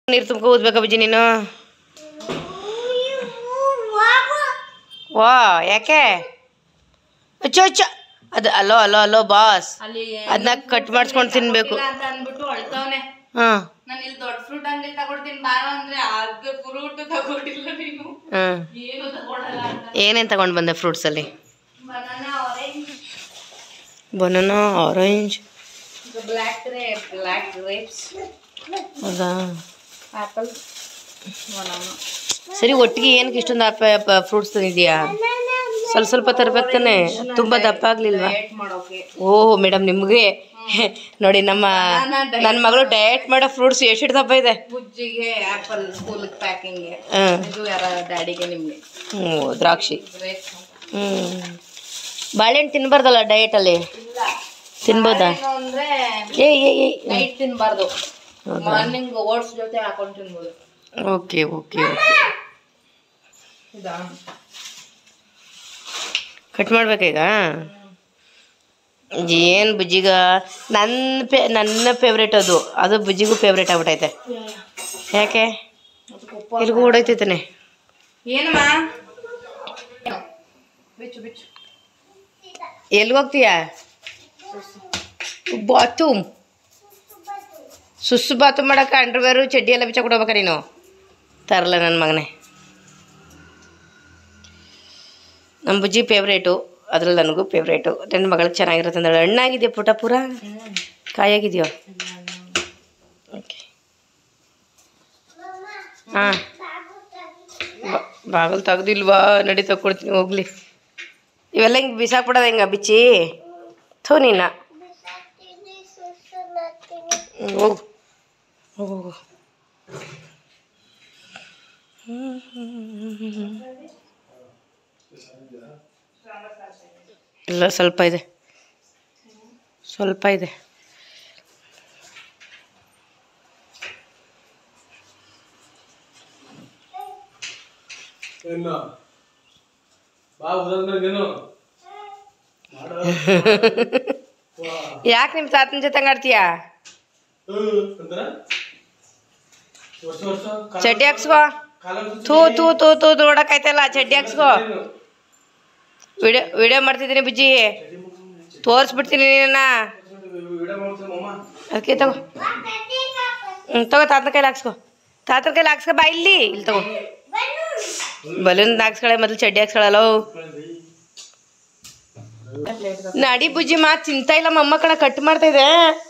ನೀರು ತುಂಬ್ಕೊ ಓದ್ಬೇಕಾ ಬುಜ್ಜಿ ನೀನು ವಾ ಯಾಕೆ ಅಚ್ಚೋ ಅಚ್ಚ ಅದು ಅಲೋ ಅಲೋ ಅಲೋ ಬಾಸ್ ಅಲ್ಲಿ ಅದನ್ನ ಕಟ್ ಮಾಡಿಸ್ಕೊಂಡು ತಿನ್ಬೇಕು ಇಲ್ಲ ಅಂತ ಅಂದ್ಬಿಟ್ಟು ಅಳ್ತಾವನೆ ಹಾಂ ನಾನು ಇಲ್ಲಿ ದೊಡ್ಡ ಫ್ರೂಟ್ ಅಂಗಡಿ ತಗೊಡ್ತೀನಿ ಬಾರ ಅಂದ್ರೆ ಅದು ಫ್ರೂಟ್ ತಗೊಟ್ಟಿಲ್ಲ ನೀನು ಹಾಂ ಏನು ತಗೊಳಲ್ಲ ಅಂತ ಏನೇನು ತಗೊಂಡು ಬಂದೆ ಫ್ರೂಟ್ಸಲ್ಲಿ banana orange banana orange black grape black grapes ಹೌದಾ ಆಪಲ್ ಬನಾನಾ ಸರಿ ಒಟ್ಟಿಗೆ ಏನಕ್ಕೆ ಇಷ್ಟೊಂದು ಫ್ರೂಟ್ಸ್ ತಂದಿದ್ಯಾ ಸ್ವಲ್ಪ ಸ್ವಲ್ಪ ತರ್ಬೇಕು ತಾನೆ ತುಂಬ ದಪ್ಪ ಆಗ್ಲಿಲ್ವಾ ಡಯಟ್ ಮಾಡೋಕೆ ಓಹ್ ಮೇಡಮ್ ನಿಮಗೆ ನೋಡಿ ನಮ್ಮ ನನ್ನ ಮಗಳು ಡಯಟ್ ಮಾಡೋ ಫ್ರೂಟ್ಸ್ ಎಷ್ಟು ದಪ್ಪ ಇದೆ ಬುಜ್ಜಿಗೆ ಆಪಲ್ ಸ್ಕೂಲ್ ಪ್ಯಾಕಿಂಗ್ಗೆ ಹಾಂ ಇದು ಯಾರ ಡ್ಯಾಡಿಗೆ ನಿಮ್ಗೆ ಹ್ಞೂ ದ್ರಾಕ್ಷಿ ಗ್ರೇಪ್ಸ್ ಹ್ಞೂ ಬಾಳೆಹಣ್ಣು ತಿನ್ಬಾರ್ದಲ್ಲ ಡಯಟಲ್ಲಿ ಇಲ್ಲ ತಿನ್ಬೋದಾ ಏನು ಅಂದ್ರೆ ಏ ಏ ಏ ನೈಟ್ ತಿನ್ಬಾರ್ದು ಮಾರ್ನಿಂಗ್ ಓಟ್ಸ್ ಜೊತೆ ಹಾಕೊಂಡು ತಿನ್ಬೋದು ಓಕೆ ಓಕೆ ಓಕೆ ಇದಾ ಕಟ್ ಮಾಡ್ಬೇಕೀಗ ಏನು ಬುಜ್ಜಿಗ ನನ್ನ ಫೇ ನನ್ನ ಫೇವ್ರೇಟ್ ಅದು ಅದು ಬುಜ್ಜಿಗೂ ಫೇವ್ರೇಟ್ ಆಗ್ಬಿಟ್ಟೈತೆ ಯಾಕೆ ಎಲ್ಗೂ ಓಡೈತೈತಾನೆ ಏನಮ್ಮ ಬಿಚ್ಚು ಬಿಚ್ಚು ಎಲ್ಲಿಗೆ ಹೋಗ್ತೀಯಾ ಬಾತ್ರೂಮ್ ಸುಸ್ಸು ಬಾತ್ರೂಮ್ ಮಾಡಕ್ಕೆ ಅಂಡರ್ವೇರು ಚಡ್ಡಿ ಎಲ್ಲ ಬಿಚ್ಚ ಕೊಡ್ಬೇಕಾ ನೀನು ತರಲ್ಲ ನನ್ನ ಮಗನೇ ನಮ್ಮ ಬುಜ್ಜಿ ಫೇವ್ರೇಟು ಅದ್ರಲ್ಲಿ ನನಗೂ ಫೇವ್ರೇಟು ನನ್ನ ಮಗಳಿಗೆ ಚೆನ್ನಾಗಿರುತ್ತೆ ಅಂದ್ರೆ ಹಣ್ಣಾಗಿದೆಯಾ ಪುಟ ಪೂರ ಕಾಯಾಗಿದೆಯೋ ಓಕೆ ಹಾಂ ಬಾಗಲ್ ತೆಗ್ದಿಲ್ವಾ ನಡಿ ತಗೊಡ್ತೀನಿ ಹೋಗ್ಲಿ ಇವೆಲ್ಲ ಹಿಂಗೆ ಬಿಸಾಕ್ಬಿಡೋದು ಹಿಂಗ ಬಿಚ್ಚಿ ಥೂ ನೀನ ಹ್ಮ್, ಹೋಗು ಹೋಗು ಹೋಗು ಇಲ್ಲ ಸ್ವಲ್ಪ ಇದೆ ಸ್ವಲ್ಪ ಇದೆ ಏನು ಬಾ ಉದಂದ್ರೆ ನೀನು ಯಾಕೆ ನಿಮ್ಮ ತಾತನ ಜೊತೆ ಆಡ್ತೀಯಾ ಅಂತಾರ ವರ್ಷ ವರ್ಷ ಚಡ್ಡಿ ಹಾಕ್ಸ್ಕೋ ಥೂ ಥೂ ಥೂ ಥೂ ನೋಡಕ್ಕಾಯ್ತಲ್ಲ ಚಡ್ಡಿ ಹಾಕ್ಸ್ಕೋ ವಿಡಿಯೋ ವಿಡಿಯೋ ಮಾಡ್ತಿದ್ದೀನಿ ಬುಜ್ಜಿ ತೋರಿಸ್ಬಿಡ್ತೀನಿ ನಿನ್ನ ವಿಡಿಯೋ ಮಾಡ್ತೀನಿ ಮಮ್ಮ ಅದಕ್ಕೆ ತಗೋ ಹ್ಞೂ ತಗೋ ತಾತನ ಕೈಲಿ ಹಾಕ್ಸ್ಕೊ ತಾತನ ಕೈಲಿ ಹಾಕ್ಸ್ಕೊ ಬಾ ಇಲ್ಲಿ ಇಲ್ಲಿ ತಗೋ ಬಲೂನ್ ಹಾಕ್ಸ್ಕೊಳೆ ಮೊದಲು ಚಡ್ಡಿ ಹಾಕ್ಸ್ಕೊಳಲ್ಲ ನಡಿ ಬುಜ್ಜಿ ಮಾತು ತಿಂತಾ ಇಲ್ಲ ಮಮ್ಮ ಕಣ ಕಟ್ ಮಾಡ್ತಾ ಇದೆ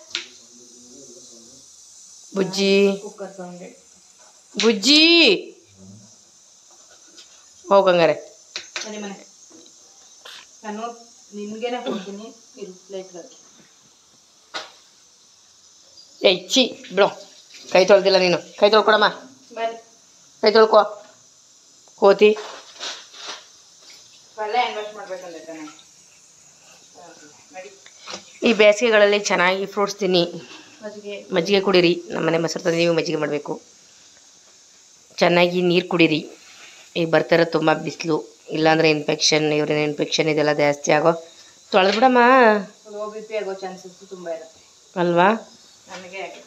ಬುಜ್ಜಿ ಕುಕ್ಕರ್ ಸೌಂಡ್ ಬುಜ್ಜಿ ಹೋಗಂಗಾರೆ ಸರಿ ಮನೆ ನಾನು ನಿನ್ಗೆನೆ ಕೊಡ್ತೀನಿ ಇದು ಪ್ಲೇಟ್ಗೆ ಎಚ್ಚಿ ಬಿಡು ಕೈ ತೊಳ್ದಿಲ್ಲ ನೀನು ಕೈ ತೊಳ್ಕೊಡಮ್ಮ ಬನ್ನಿ ಕೈ ತೊಳ್ಕೊ ಕೋತಿ ಪಲ್ಯ ಇನ್ವೆಸ್ಟ್ ಮಾಡ್ಬೇಕಂದ್ರೆ ತಾನೆ ನಡಿ ಈ ಬೇಸಿಗೆಗಳಲ್ಲಿ ಚೆನ್ನಾಗಿ ಫ್ರೂಟ್ಸ್ ತಿನ್ನಿ ಮಜ್ಜಿಗೆ ಮಜ್ಜಿಗೆ ಕುಡೀರಿ ನಮ್ಮನೆ ಮೊಸರು ತಂದು ನೀವು ಮಜ್ಜಿಗೆ ಮಾಡಬೇಕು ಚೆನ್ನಾಗಿ ನೀರು ಕುಡೀರಿ ಈಗ ಬರ್ತಿರೋ ತುಂಬ ಬಿಸಿಲು ಇಲ್ಲಾಂದರೆ ಇನ್ಫೆಕ್ಷನ್ ಇವ್ರಿನ ಇನ್ಫೆಕ್ಷನ್ ಇದೆಲ್ಲ ಜಾಸ್ತಿ ಆಗೋ ತೊಳೆದು ಬಿಡಮ್ಮ ಲೋ ಬಿ ಪಿ ಆಗೋ ಚಾನ್ಸಸ್ ತುಂಬ ಇರುತ್ತೆ ಅಲ್ವಾ ನನಗೆ ಆಗಿತ್ತು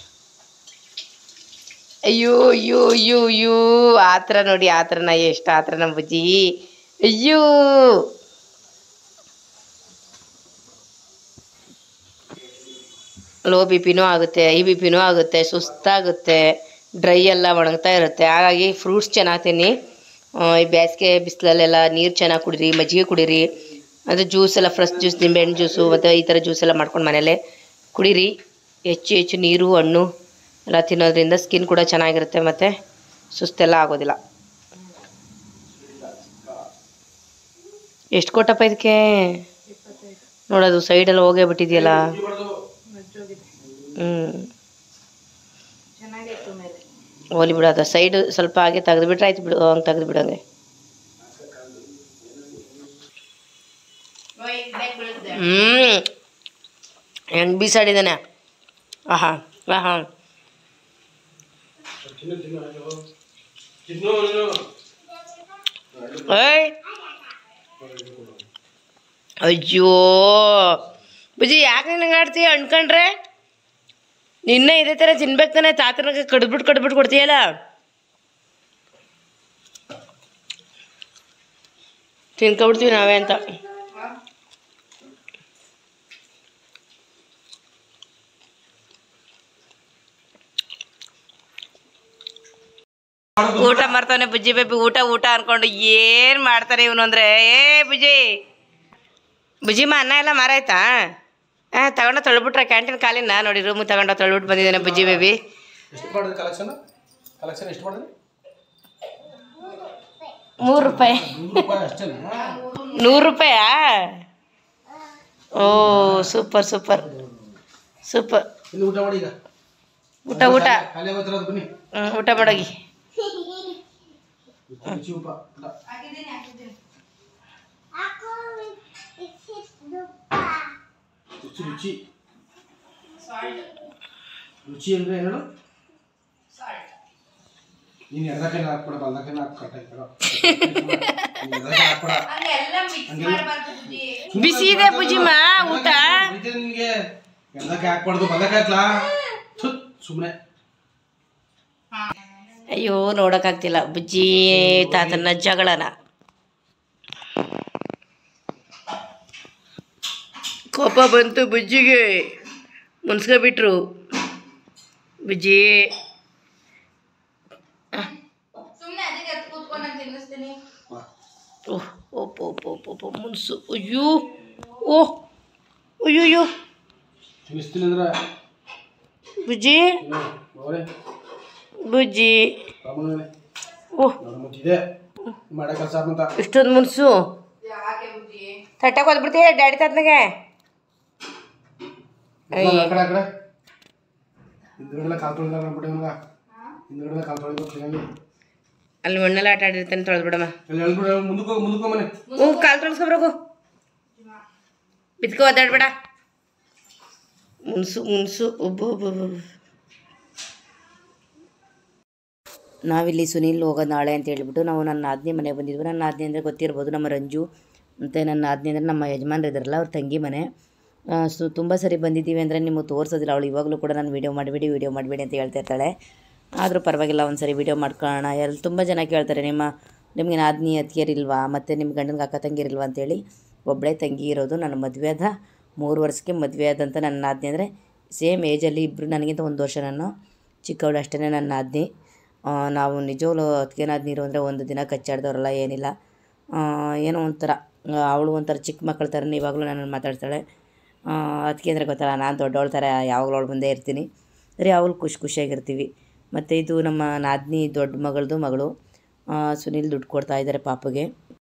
ಅಯ್ಯೋ ಅಯ್ಯೋ ಅಯ್ಯೋ ಅಯ್ಯೋ ಆ ಥರ ನೋಡಿ ಆ ಥರ ನಾ ಎಷ್ಟು ಆ ಥರ ನಮ್ಮ ಬುಜ್ಜಿ ಅಯ್ಯೋ ಲೋ ಬಿ ಪಿನೂ ಆಗುತ್ತೆ ಐ ಬಿ ಪಿನೂ ಆಗುತ್ತೆ ಸುಸ್ತಾಗುತ್ತೆ ಡ್ರೈ ಎಲ್ಲ ಒಣಗ್ತಾ ಇರುತ್ತೆ ಹಾಗಾಗಿ ಫ್ರೂಟ್ಸ್ ಚೆನ್ನಾಗಿ ತಿನ್ನಿ ಆ, ಈ ಬೇಸಿಗೆ ಬಿಸಿಲಲ್ಲೆಲ್ಲ ನೀರು ಚೆನ್ನಾಗಿ ಕುಡೀರಿ ಮಜ್ಜಿಗೆ ಕುಡೀರಿ ಅದು ಜ್ಯೂಸ್ ಎಲ್ಲ ಫ್ರೆಶ್ ಜ್ಯೂಸ್ ನಿಂಬೆಹಣ್ಣು ಜ್ಯೂಸು ಮತ್ತು ಈ ಥರ ಜ್ಯೂಸ್ ಎಲ್ಲ ಮಾಡ್ಕೊಂಡು ಮನೇಲೆ ಕುಡೀರಿ ಹೆಚ್ಚು ಹೆಚ್ಚು ನೀರು ಹಣ್ಣು ಎಲ್ಲ ತಿನ್ನೋದ್ರಿಂದ ಸ್ಕಿನ್ ಕೂಡ ಚೆನ್ನಾಗಿರುತ್ತೆ ಮತ್ತು ಸುಸ್ತೆಲ್ಲ ಆಗೋದಿಲ್ಲ ಎಷ್ಟು ಕೊಟ್ಟಪ್ಪ ಇದಕ್ಕೆ ನೋಡೋದು ಸೈಡೆಲ್ಲ ಹೋಗೇ ಬಿಟ್ಟಿದೆಯಲ್ಲ ಮಜ್ಜೋಗಿದೆ ಹ್ಞೂ ಚೆನ್ನಾಗಿತ್ತು ಮೇಲೆ ಹೋಲಿ ಬಿಡು ಅದು ಸೈಡ್ ಸ್ವಲ್ಪ ಹಾಗೆ ತೆಗೆದುಬಿಟ್ರೆ ಆಯ್ತು ಬಿಡು ಹಂಗೆ ತೆಗೆದು ಬಿಡಂಗೆ ಹ್ಞೂ ಹೆಂಗೆ ಬೀಸಾಡಿದ್ದಾನೆ ಆಹಾ ಆಹಾ ತಿನ್ನು ತಿನ್ನು ಅಯ್ಯೋ. ತಿನ್ನು ನೀನು ಏಯ್ ಅಯ್ಯೋ ಬುಜ್ಜಿ ಯಾಕೆ ನಿನಗೆ ಆಡ್ತೀಯ ಅನ್ಕೊಂಡ್ರೆ ನಿನ್ನೆ ಇದೇ ಥರ ತಿನ್ಬೇಕು ತಾನೆ ತಾತನಿಗೆ ಕಡ್ಬಿಟ್ಟು ಕಡ್ಬಿಟ್ಟು ಕೊಡ್ತೀಯಲ್ಲ ತಿನ್ಕೊಬಿಡ್ತೀವಿ ನಾವೇ ಅಂತ ಊಟ ಮಾಡ್ತಾವನೆ ಬುಜ್ಜಿ ಬೇಬಿ ಊಟ ಊಟ ಅನ್ಕೊಂಡು ಏನು ಮಾಡ್ತಾರೆ ಇವನು ಅಂದರೆ ಏ ಬುಜ್ಜಿ ಬುಜ್ಜಿಮ್ಮ ಅನ್ನ ಎಲ್ಲ ಮಾರಾಯ್ತಾ ಹಾಂ ತಗೊಂಡು ತೊಳ್ಬಿಟ್ರೆ ಕ್ಯಾಂಟೀನ್ ಕಾಲಿನ ನೋಡಿ ರೂಮಿಗೆ ತಗೊಂಡು ತೊಳ್ಬಿಟ್ಟು ಬಂದಿದ್ದಾನೆ ಬುಜ್ಜಿ ಬೇಬಿ ಎಷ್ಟು ಮಾಡಿದ್ರಿ ಕಲೆಕ್ಷನ್ ಕಲೆಕ್ಷನ್ ಎಷ್ಟು ಮಾಡಿದ್ರಿ ಮೂರು ರೂಪಾಯಿ ನೂರು ರೂಪಾಯಿ ಅಷ್ಟೇನಾ ನೂರು ರೂಪಾಯಾ ಓ ಸೂಪರ್ ಸೂಪರ್ ಸೂಪರ್ ಇಲ್ಲಿ ಊಟ ಮಾಡಿ ಈಗ ಊಟ ಊಟ ಖಾಲಿ ಆಗೋತ್ತಿರೋದು ಬನ್ನಿ ಹ್ಮ್, ಊಟ ಮಾಡೋಗಿ ರುಚಿ ಉಪ ಊಟ. ರುಚಿ ರುಚಿ ರುಚಿ ಅಂದ್ರೆ ಏನು ನೀನು ಎಡದಕ್ಕೆ ಹಾಕ್ಬೇಡ ಬಲ್ದಕ್ಕೆ ಹಾಕಿ ಕಟ್ಟಾಯ್ತಾರ ಹಾಕ್ಬೇಡ ಹಂಗೆಲ್ಲ ಮಿಕ್ಸ್ ಮಾಡಬಾರ್ದು ಬುಜ್ಜಿ ಬಿಸಿ ಇದೆ ಬುಜ್ಜಿಮ್ಮ ಊಟ ನಿನಗೆ ಎಡದಕ್ಕೆ ಹಾಕ್ಬಾರ್ದು ಬಲ್ದಕ್ಕೆ ಹಾಕ್ಲಾ ಸುಮ್ಮನೆ ಅಯ್ಯೋ ನೋಡೋಕ್ಕಾಗ್ತಿಲ್ಲ ಬುಜ್ಜಿ ತಾತನ ಜಗಳನ ಕೋಪ ಬಂತು ಬುಜ್ಜಿಗೆ ಮುನ್ಸ್ಕೊಬಿಟ್ರು ಬುಜ್ಜಿ ಸುಮ್ನೆ ಅದಕ್ಕೆ ಎದ್ದು ಕೂತ್ಕೊಂಡು ನಾನು ತಿನ್ನಿಸ್ತೀನಿ ಓಹ್ ಓಪ್ ಓಪ್ ಓಪ್ ಓಪ್ ಮುನ್ಸು ಅಯ್ಯೋ ಓಹ್ ಅಯ್ಯೋ ತಿನ್ನಿಸ್ತೀನಿ ಅಂದ್ರೆ ಬುಜ್ಜಿ ಅವರೇ ಬುಜ್ಜಿ ರಾಮನೇ ಓಹ್ ನೋಡ ಮುಚ್ಚಿದೆ ಮಾಡೋ ಕೆಲಸ ಅಂತ ಇಷ್ಟೊಂದು ಮುನ್ಸು ಯಾಕೆ ಬುಜ್ಜಿ ತಟ್ಟಕ್ಕೆ ಹೋದ್ಬಿಡ್ತೀಯ ಡ್ಯಾಡಿ ತಾತನಿಗೆ ಆ ಕಡೆ ಆ ಕಡೆ ಹಿಂದ್ಗಡೆ ಕಾಲು ತೊಳಿದ ನೋಡ್ಬಿಡಿ ಇವಾಗ ಹಿಂದ್ಗಡೆ ಕಾಲು ತೊಳಿಬೇಕು ಕ್ಲೀನಾಗಿ ಅಲ್ಲಿ ಮಣ್ಣೆಲ್ಲ ಆಟ ಆಡಿರ್ತಾನೆ ತೊಳೆದ್ಬಿಡಮ್ಮ ಅಲ್ಲಿ ಎಳ್ಬಿಡು ಮುಂದಕ್ಕೆ ಹೋಗಿ ಮುಂದಕ್ಕೆ ಹೋಗ್ ಮನೆ ಹ್ಞೂ ಕಾಲು ತೊಳ್ಸ್ಕೊಬ್ರಗು ಬಿದ್ಕೊ ಒದ್ದಾಡ್ಬೇಡ ಮುನ್ಸು ಮುನ್ಸು ಒಬ್ಬ ಒಬ್ಬ ಒಬ್ಬ. ನಾವಿಲ್ಲಿ ಸುನೀಲ್ ಹೋಗೋದು ನಾಳೆ ಅಂತ ಹೇಳ್ಬಿಟ್ಟು ನಾವು ನನ್ನ ನಾದಿನಿ ಮನೆಗೆ ಬಂದಿದ್ವಿ ನನ್ನ ನಾದಿನಿ ಅಂದರೆ ಗೊತ್ತಿರ್ಬೋದು ನಮ್ಮ ರಂಜು ಮತ್ತು ನನ್ನ ನಾದಿನಿ ಅಂದರೆ ನಮ್ಮ ಯಜಮಾನ್ರು ಇದ್ದಾರಲ್ಲ ಅವ್ರ ತಂಗಿ ಮನೆ ಆ, ಸೊ ತುಂಬ ಸರಿ ಬಂದಿದ್ದೀವಿ ಅಂದರೆ ನಿಮಗೆ ತೋರಿಸೋದಿಲ್ಲ ಅವಳು ಇವಾಗಲೂ ಕೂಡ ನಾನು ವೀಡಿಯೋ ಮಾಡಿಬಿಡಿ ವೀಡಿಯೋ ಮಾಡಿಬಿಡಿ ಅಂತ ಹೇಳ್ತಾ ಇರ್ತಾಳೆ ಆದರೂ ಪರವಾಗಿಲ್ಲ ಒಂದು ಸರಿ ವೀಡಿಯೋ ಮಾಡ್ಕೊಳ್ಳೋಣ ಎಲ್ಲಿ ತುಂಬ ಜನ ಕೇಳ್ತಾರೆ ನಿಮ್ಮ ನಿಮಗೆ ನಾದಿನಿ ಅತ್ತಿಯರಿಲ್ವಾ ಮತ್ತು ನಿಮ್ಮ ಗಂಡನಿಗೆ ಅಕ್ಕ ತಂಗಿರಿಲ್ವಾ ಅಂತೇಳಿ ಒಬ್ಬಳೇ ತಂಗಿ ಇರೋದು ನನ್ನ ಮದುವೆ ಆದ ಮೂರು ವರ್ಷಕ್ಕೆ ಮದುವೆ ಆದಂಥ ನನ್ನ ನಾದಿನಿ ಅಂದರೆ ಸೇಮ್ ಏಜಲ್ಲಿ ಇಬ್ಬರು ನನಗಿಂತ ಒಂದು ವರ್ಷ ನಾನು ಚಿಕ್ಕವಳು ಅಷ್ಟೇ ನನ್ನ ನಾದಿನಿ ಆ, ನಾವು ನಿಜವಾಗ್ಲೂ ಅದಕ್ಕೆ ನಾದಿನಿರು ಅಂದರೆ ಒಂದು ದಿನ ಕಚ್ಚಾಡ್ದವ್ರಲ್ಲ ಏನಿಲ್ಲ ಆ, ಏನೋ ಒಂಥರ ಅವಳು ಒಂಥರ ಚಿಕ್ಕ ಮಕ್ಕಳ ಥರನೇ ಇವಾಗಲೂ ನನ್ನನ್ನು ಮಾತಾಡ್ತಾಳೆ ಅದಕ್ಕೆ ಅಂದರೆ ಗೊತ್ತಲ್ಲ ನಾನು ದೊಡ್ಡವಳ ಥರ ಯಾವಾಗಲೂ ಅವಳು ಮುಂದೆ ಇರ್ತೀನಿ ಸರಿ ಅವಳು ಖುಷಿ ಖುಷಿಯಾಗಿರ್ತೀವಿ ಮತ್ತು ಇದು ನಮ್ಮ ನಾದಿನಿ ದೊಡ್ಡ ಮಗಳದು ಮಗಳು ಆ, ಸುನಿಲ್ ದುಡ್ಡು ಕೊಡ್ತಾ ಇದ್ದಾರೆ ಪಾಪಗೆ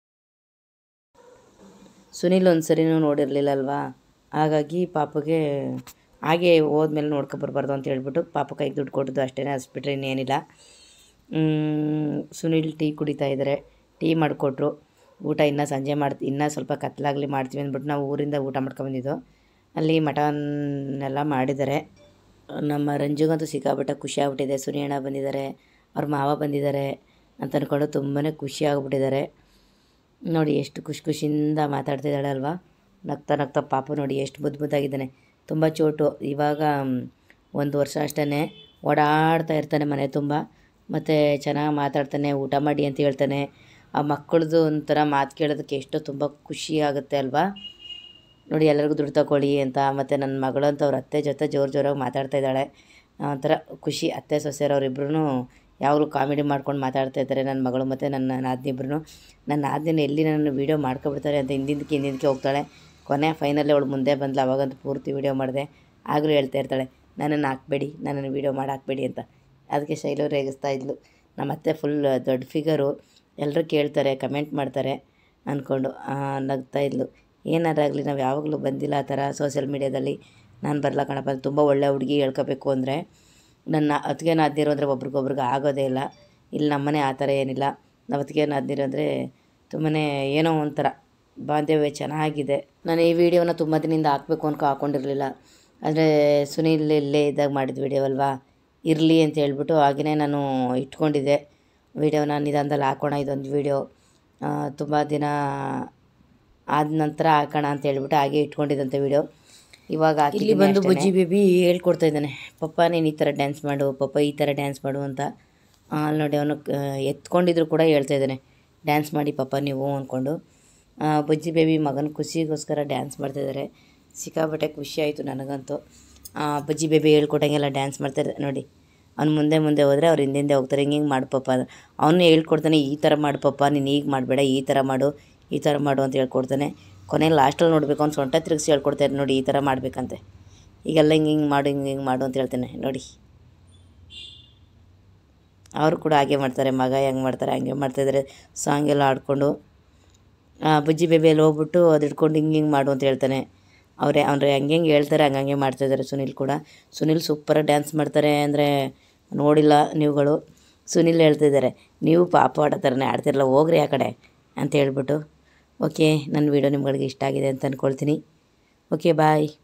ಸುನಿಲ್ ಒಂದು ಸರಿನೂ ನೋಡಿರಲಿಲ್ಲ ಅಲ್ವಾ ಹಾಗಾಗಿ ಪಾಪಗೆ ಹಾಗೆ ಹೋದ್ಮೇಲೆ ನೋಡ್ಕೊಬರ್ಬಾರ್ದು ಅಂತ ಹೇಳ್ಬಿಟ್ಟು ಪಾಪ ಕೈಗೆ ದುಡ್ಡು ಕೊಟ್ಟದ್ದು ಅಷ್ಟೇ ಅಸ್ಬಿಟ್ರೆ ಇನ್ನೇನಿಲ್ಲ ಮ್, ಸುನಿಲ್ ಟೀ ಕುಡಿತಾ ಇದ್ದಾರೆ ಟೀ ಮಾಡಿಕೊಟ್ರು ಊಟ ಇನ್ನೂ ಸಂಜೆ ಮಾಡ್ತಿ ಇನ್ನೂ ಸ್ವಲ್ಪ ಕತ್ಲಾಗಲಿ ಮಾಡ್ತೀವಿ ಅಂದ್ಬಿಟ್ಟು ನಾವು ಊರಿಂದ ಊಟ ಮಾಡ್ಕೊಂಬಂದಿದ್ದು ಅಲ್ಲಿ ಮಟನ್ ಎಲ್ಲ ಮಾಡಿದ್ದಾರೆ ನಮ್ಮ ರಂಜುಗಂತೂ ಸಿಕ್ಕಾಬಿಟ್ಟ ಖುಷಿ ಆಗ್ಬಿಟ್ಟಿದೆ ಸುನಿ ಅಣ್ಣ ಬಂದಿದ್ದಾರೆ ಅವ್ರ ಮಾವ ಬಂದಿದ್ದಾರೆ ಅಂತ ಅಂದ್ಕೊಂಡು ತುಂಬಾ ಖುಷಿ ಆಗ್ಬಿಟ್ಟಿದ್ದಾರೆ ನೋಡಿ ಎಷ್ಟು ಖುಷಿ ಖುಷಿಯಿಂದ ಮಾತಾಡ್ತಿದ್ದಾಳೆ ಅಲ್ವಾ ನಗ್ತಾ ನಗ್ತಾ ಪಾಪು ನೋಡಿ ಎಷ್ಟು ಮುದ್ದು ಮುದ್ದಾಗಿದ್ದಾನೆ ತುಂಬ ಚೋಟು ಇವಾಗ ಮ್, ಒಂದು ವರ್ಷ ಅಷ್ಟೇ ಓಡಾಡ್ತಾ ಇರ್ತಾನೆ ಮನೆ ತುಂಬ ಮತ್ತು ಚೆನ್ನಾಗಿ ಮಾತಾಡ್ತಾನೆ ಊಟ ಮಾಡಿ ಅಂತ ಹೇಳ್ತಾನೆ ಆ ಮಕ್ಕಳದು ಒಂಥರ ಮಾತು ಕೇಳೋದಕ್ಕೆ ಎಷ್ಟೋ ತುಂಬ ಖುಷಿ ಆಗುತ್ತೆ ಅಲ್ವಾ ನೋಡಿ ಎಲ್ಲರಿಗೂ ದುಡ್ಡು ತಗೊಳ್ಳಿ ಅಂತ ಮತ್ತು ನನ್ನ ಮಗಳು ಅಂತ ಅವ್ರ ಅತ್ತೆ ಜೊತೆ ಜೋರು ಜೋರಾಗಿ ಮಾತಾಡ್ತಾ ಇದ್ದಾಳೆ ಒಂಥರ ಖುಷಿ ಅತ್ತೆ ಸೊಸೆಯರವರಿಬ್ರು ಯಾವಾಗಲೂ ಕಾಮಿಡಿ ಮಾಡ್ಕೊಂಡು ಮಾತಾಡ್ತಾ ಇರ್ತಾರೆ ನನ್ನ ಮಗಳು ಮತ್ತು ನನ್ನ ನಾದಿನಿ ಇಬ್ರು ನನ್ನ ನಾದಿನ ಎಲ್ಲಿ ನನ್ನ ವೀಡಿಯೋ ಮಾಡ್ಕೊಬಿಡ್ತಾರೆ ಅಂತ ಹಿಂದಿಂದಕ್ಕೆ ಹಿಂದಿಂದಕ್ಕೆ ಹೋಗ್ತಾಳೆ ಕೊನೆ ಫೈನಲ್ಲಿ ಅವಳು ಮುಂದೆ ಬಂದ್ಲು ಅವಾಗಂತೂ ಪೂರ್ತಿ ವೀಡಿಯೋ ಮಾಡಿದೆ ಆಗಲೂ ಹೇಳ್ತಾ ಇರ್ತಾಳೆ ನನ್ನನ್ನು ಹಾಕ್ಬೇಡಿ ನನ್ನನ್ನು ವೀಡಿಯೋ ಮಾಡಿ ಹಾಕ್ಬೇಡಿ ಅಂತ ಅದಕ್ಕೆ ಶೈಲು ರೇಗಿಸ್ತಾ ಇದ್ಲು ನಮ್ಮ ಅತ್ತೆ ಫುಲ್ ದೊಡ್ಡ ಫಿಗರು ಎಲ್ಲರೂ ಕೇಳ್ತಾರೆ ಕಮೆಂಟ್ ಮಾಡ್ತಾರೆ ಅಂದ್ಕೊಂಡು ನಗ್ತಾ ಇದ್ಲು ಏನಾರಾಗಲಿ ನಾವು ಯಾವಾಗಲೂ ಬಂದಿಲ್ಲ ಆ ಥರ ಸೋಷಿಯಲ್ ಮೀಡ್ಯಾದಲ್ಲಿ ನಾನು ಬರಲ್ಲ ಕಣಪ್ಪ ತುಂಬ ಒಳ್ಳೆ ಹುಡುಗಿ ಹೇಳ್ಕೋಬೇಕು ಅಂದರೆ ನನ್ನ ಅತ್ತಿಗೆ ನಾದಿನಿರು ಅಂದರೆ ಒಬ್ರಿಗೊಬ್ರಿಗೆ ಆಗೋದೇ ಇಲ್ಲ ಇಲ್ಲಿ ನಮ್ಮನೆ ಆ ಥರ ಏನಿಲ್ಲ ನಾವು ಅತ್ತಿಗೆ ನಾದಿನಿರು ಅಂದರೆ ತುಂಬಾ ಏನೋ ಒಂಥರ ಬಾಂಧವ್ಯ ಚೆನ್ನಾಗಿದೆ ನಾನು ಈ ವಿಡಿಯೋನ ತುಂಬ ದಿನದಿಂದ ಹಾಕಬೇಕು ಅನ್ಕೊ ಹಾಕ್ಕೊಂಡಿರಲಿಲ್ಲ ಆದರೆ ಸುನೀಲ್ ಇಲ್ಲೇ ಇದ್ದಾಗ ಮಾಡಿದ ವಿಡಿಯೋ ಅಲ್ವಾ ಇರಲಿ ಅಂತ ಹೇಳ್ಬಿಟ್ಟು ಹಾಗೆಯೇ ನಾನು ಇಟ್ಕೊಂಡಿದ್ದೆ ವಿಡಿಯೋನ ನಿಧಾನದಲ್ಲಿ ಹಾಕೋಣ ಇದೊಂದು ವಿಡಿಯೋ ತುಂಬ ದಿನ ಆದ ನಂತರ ಹಾಕೋಣ ಅಂತ ಹೇಳ್ಬಿಟ್ಟು ಹಾಗೆ ಇಟ್ಕೊಂಡಿದ್ದಂಥ ವಿಡಿಯೋ ಇವಾಗ ಇಲ್ಲಿ ಬಂದು ಬುಜ್ಜಿ ಬೇಬಿ ಹೇಳ್ಕೊಡ್ತಾ ಇದ್ದಾನೆ ಪಪ್ಪ ನೀನು ಈ ಥರ ಡ್ಯಾನ್ಸ್ ಮಾಡು ಪಪ್ಪ ಈ ಥರ ಡ್ಯಾನ್ಸ್ ಮಾಡು ಅಂತ ಆ, ಅಲ್ಲಿ ನೋಡಿ ಅವನು ಎತ್ಕೊಂಡಿದ್ರು ಕೂಡ ಹೇಳ್ತಾ ಇದ್ದಾನೆ ಡ್ಯಾನ್ಸ್ ಮಾಡಿ ಪಪ್ಪ ನೀವು ಅಂದ್ಕೊಂಡು ಆ, ಬುಜ್ಜಿ ಬೇಬಿ ಮಗನ ಖುಷಿಗೋಸ್ಕರ ಡ್ಯಾನ್ಸ್ ಮಾಡ್ತಾಯಿದ್ದಾರೆ ಸಿಕ್ಕಾಪಟ್ಟೆ ಖುಷಿ ಆಯಿತು ನನಗಂತೂ ಆ, ಬುಜ್ಜಿ ಬೇಬಿ ಹೇಳ್ಕೊಟ್ಟಂಗೆಲ್ಲ ಡ್ಯಾನ್ಸ್ ಮಾಡ್ತಾರೆ ನೋಡಿ ಅವ್ನು ಮುಂದೆ ಮುಂದೆ ಹೋದರೆ ಅವ್ರು ಹಿಂದೆ ಹೋಗ್ತಾರೆ ಹಿಂಗೆ ಹಿಂಗೆ ಮಾಡು ಪಪ್ಪ ಅವನು ಹೇಳ್ಕೊಡ್ತಾನೆ ಈ ಥರ ಮಾಡು ಪಪ್ಪ ನೀನು ಈಗ ಮಾಡಬೇಡ ಈ ಥರ ಮಾಡು ಈ ಥರ ಮಾಡು ಅಂತ ಹೇಳ್ಕೊಡ್ತಾನೆ ಕೊನೆಗೆ ಲಾಸ್ಟಲ್ಲಿ ನೋಡಬೇಕು ಅವ್ನು ಸೊಂಟ ತಿರುಗಿಸಿ ಹೇಳ್ಕೊಡ್ತಾರೆ ನೋಡಿ ಈ ಥರ ಮಾಡಬೇಕಂತೆ ಈಗೆಲ್ಲ ಹಿಂಗೆ ಹಿಂಗೆ ಮಾಡು ಹಿಂಗೆ ಹಿಂಗೆ ಮಾಡು ಅಂತ ಹೇಳ್ತಾನೆ ನೋಡಿ ಅವರು ಕೂಡ ಹಾಗೆ ಮಾಡ್ತಾರೆ ಮಗ ಹೆಂಗೆ ಮಾಡ್ತಾರೆ ಹಂಗೆ ಮಾಡ್ತಾಯಿದ್ದಾರೆ ಸಾಂಗ್ ಎಲ್ಲ ಆಡಿಕೊಂಡು ಬುಜ್ಜಿ ಬೇಬಿಯಲ್ಲಿ ಹೋಗ್ಬಿಟ್ಟು ಅದು ಹಿಡ್ಕೊಂಡು ಹಿಂಗೆ ಹಿಂಗೆ ಮಾಡು ಅಂತ ಹೇಳ್ತಾನೆ ಅವರೇ ಅವ್ರೆ ಹಂಗೆ ಹೆಂಗೆ ಹೇಳ್ತಾರೆ ಹಂಗಂಗೆ ಮಾಡ್ತಾಯಿದ್ದಾರೆ ಸುನಿಲ್ ಕೂಡ ಸುನಿಲ್ ಸೂಪರಾಗಿ ಡ್ಯಾನ್ಸ್ ಮಾಡ್ತಾರೆ ಅಂದರೆ ನೋಡಿಲ್ಲ ನೀವುಗಳು ಸುನಿಲ್ ಹೇಳ್ತಿದ್ದಾರೆ ನೀವು ಪಾಪ ಆಡೋ ಥರನೇ ಆಡ್ತಿರಲ್ಲ ಹೋಗ್ರಿ ಆ ಕಡೆ ಅಂತ ಹೇಳ್ಬಿಟ್ಟು ಓಕೆ ನನ್ನ ವೀಡಿಯೋ ನಿಮ್ಗಳಿಗೆ ಇಷ್ಟ ಆಗಿದೆ ಅಂತ ಅಂದ್ಕೊಳ್ತೀನಿ ಓಕೆ ಬಾಯ್